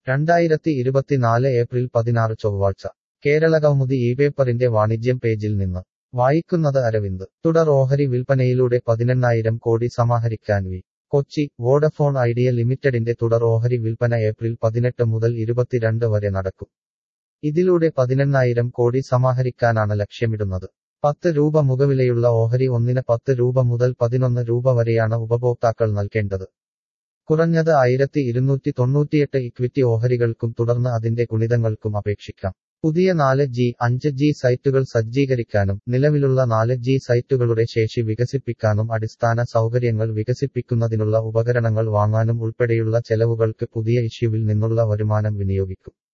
രണ്ടായിരത്തി ഇരുപത്തിനാല് ഏപ്രിൽ പതിനാറ് ചൊവ്വാഴ്ച കേരളകൗമുദി ഈ പേപ്പറിന്റെ വാണിജ്യം പേജിൽ നിന്ന് വായിക്കുന്നത് അരവിന്ദ് തുടർ ഓഹരി വിൽപ്പനയിലൂടെ പതിനെണ്ണായിരം കോടി സമാഹരിക്കാൻ വി കൊച്ചി വോഡഫോൺ ഐഡിയ ലിമിറ്റഡിന്റെ തുടർ ഓഹരി വിൽപ്പന ഏപ്രിൽ പതിനെട്ട് മുതൽ ഇരുപത്തിരണ്ട് വരെ നടക്കും ഇതിലൂടെ പതിനെണ്ണായിരം കോടി സമാഹരിക്കാനാണ് ലക്ഷ്യമിടുന്നത് പത്ത് രൂപ മുഖവിലയുള്ള ഓഹരി ഒന്നിന് പത്ത് രൂപ മുതൽ പതിനൊന്ന് രൂപ വരെയാണ് ഉപഭോക്താക്കൾ നൽകേണ്ടത് കുറഞ്ഞത് ആയിരത്തി ഇരുന്നൂറ്റി തൊണ്ണൂറ്റിയെട്ട് ഇക്വിറ്റി ഓഹരികൾക്കും തുടർന്ന് അതിന്റെ ഗുണിതങ്ങൾക്കും അപേക്ഷിക്കാം പുതിയ നാല് ജി അഞ്ച് ജി സൈറ്റുകൾ സജ്ജീകരിക്കാനും നിലവിലുള്ള നാല് ജി സൈറ്റുകളുടെ ശേഷി വികസിപ്പിക്കാനും അടിസ്ഥാന സൗകര്യങ്ങൾ വികസിപ്പിക്കുന്നതിനുള്ള ഉപകരണങ്ങൾ വാങ്ങാനും ഉൾപ്പെടെയുള്ള ചെലവുകൾക്ക് പുതിയ ഇഷ്യൂവിൽ നിന്നുള്ള വരുമാനം വിനിയോഗിക്കും